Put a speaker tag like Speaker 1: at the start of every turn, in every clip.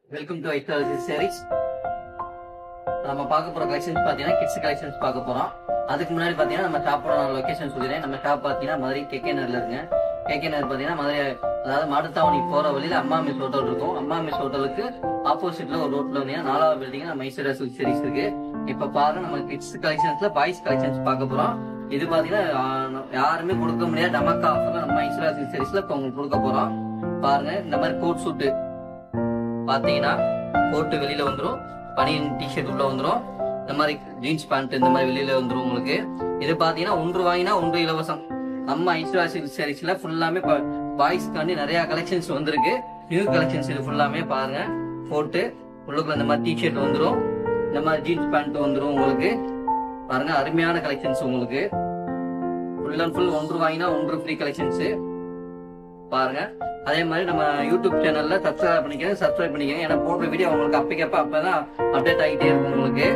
Speaker 1: welcome to ஐட்டாலஜி saris நம்ம பார்க்க போற கலெக்ஷன்ஸ் பாத்தீங்கன்னா கிட்ஸ் கலெக்ஷன்ஸ் பார்க்க போறோம் அதுக்கு முன்னாடி பாத்தீங்கன்னா நம்ம ஷாப்போட லொகேஷன் சொல்லிடுறேன் நம்ம ஷாப் பாத்தீங்கன்னா மதுரை கேகே நகர்ல இருக்குங்க கேகே நகர் பாத்தீங்கன்னா மதுரை அதாவது மாட்டுத்தாவணி போற வழியில அம்மா மிஸ் ஹோட்டல் இருக்கும் அம்மா மிஸ் ஹோட்டலுக்கு ஆப்போசிட்ல ஒரு ரோட்ல வந்தீங்கன்னா நாலாவது பில்டிங் நம்ம மைசூர் சில்க் சீரிஸ் இருக்கு இப்ப பாருங்க நம்ம கிட்ஸ் கலெக்ஷன்ஸ்ல பாய்ஸ் கலெக்ஷன்ஸ் பார்க்க போறோம் இது பாத்தீங்கன்னா ஆ, யாருமே கொடுக்க முடியாத டமக்கா ஆஃபர்ல நம்ம மைசூர் சில்க் சீரிஸ்ல இப்ப உங்களுக்கு கொடுக்க போறோம் பாருங்க இந்த மாதிரி கோட் சூட்டு பாத்தீங்கன்னா கோட்டு வெளியில வந்துரும் பனியன் டிஷர்ட் உள்ள வந்துரும் இந்த மாதிரி ஜீன்ஸ் பேண்ட் இந்த மாதிரி வெளியில வந்துரும் உங்களுக்கு இது பாத்தீங்கன்னா ஒன்று வாங்கினா ஒன்று இலவசம் நம்ம ஐஸ்வர்யா சில்க் சாரீஸ்ல ஃபுல்லாமே பாய்ஸ்க்காண்டி நிறைய கலெக்ஷன்ஸ் வந்திருக்கு நியூ கலெக்ஷன்ஸ் இது ஃபுல்லாமே பாருங்க போட்டு உள்ளுக்குள்ள இந்த மாதிரி டிஷர்ட் வந்துரும் இந்த மாதிரி ஜீன்ஸ் பேண்ட் வந்துரும் உங்களுக்கு பாருங்க அருமையான கலெக்ஷன்ஸ் உங்களுக்கு ஃபுல் அண்ட் ஃபுல் ஒன்று வாங்கினா ஒன்று ஃப்ரீ கலெக்ஷன்ஸ் பாருங்க அதே மாதிரி நம்ம யூடியூப் சேனல்ல சப்ஸ்கிரைப் பண்ணிக்கங்க சப்ஸ்கிரைப் பண்ணிக்கங்க ஏன்னா போடுற வீடியோ உங்களுக்கு அப்பக்கப்ப அப்பதான் அப்டேட் ஆகிட்டே இருக்கும் உங்களுக்கு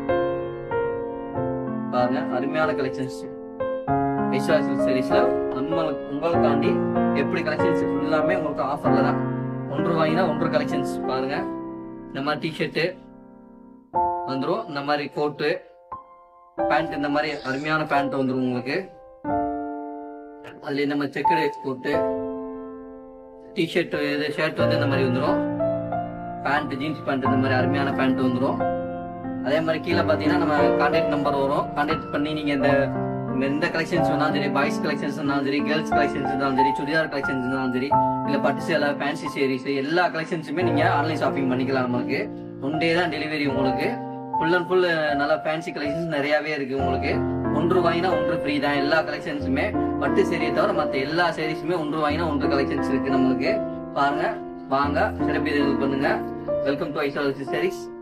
Speaker 1: பாருங்க அருமையான கலெக்ஷன்ஸ் விஸ்வாசல் சீரீஸ்ல நம்மளுக்கு உங்களுக்காண்டி எப்படி கலெக்ஷன்ஸ் ஃபுல்லாமே உங்களுக்கு ஆஃபர்ல தான் ஒன்று வாங்கினா ஒன்று கலெக்ஷன்ஸ் பாருங்க இந்த மாதிரி டிஷர்ட்டு வந்துரும் இந்த மாதிரி கோட்டு பேண்ட் இந்த மாதிரி அருமையான பேண்ட் வந்துரும் உங்களுக்கு அதுல இந்த மாதிரி செக்கடு போட்டு டிஷர்ட் இது ஷர்ட் வந்து இந்த மாதிரி வந்துரும் பேண்ட் ஜீன்ஸ் பேண்ட் இந்த மாதிரி அருமையான பேண்ட் வந்துரும் அதே மாதிரி கீழே பாத்தீங்கன்னா நம்ம கான்டாக்ட் நம்பர் வரும் கான்டாக்ட் பண்ணி நீங்க இந்த எந்த கலெக்ஷன்ஸ் வேணாலும் சரி பாய்ஸ் கலெக்ஷன்ஸ் இருந்தாலும் சரி கேர்ள்ஸ் கலெக்ஷன்ஸ் இருந்தாலும் சரி சுடிதார் கலெக்ஷன்ஸ் இருந்தாலும் சரி இல்ல பட்டு சேலை ஃபேன்சி சேரீஸ் எல்லா கலெக்ஷன்ஸுமே நீங்க ஆன்லைன் ஷாப்பிங் பண்ணிக்கலாம் நமக்கு ஒன் டே தான் டெலிவரி உங்களுக்கு ஃபுல் அண்ட் ஃபுல் நல்லா ஃபேன்சி கலெக்ஷன்ஸ் நிறையவே இருக்கு உங்களுக்கு ஒன்று வாங்கினா ஒன்று ஃப்ரீ தான் எல்லா கலெக்ஷன்ஸுமே பட்டு சேரியை தவிர மத்த எல்லா சேரீஸுமே ஒன்று வாங்கினா ஒன்று கலெக்ஷன்ஸ் இருக்கு நம்மளுக்கு பாருங்க வாங்க சிறப்பு பண்ணுங்க வெல்கம் டு ஐசாலஜி சாரீஸ்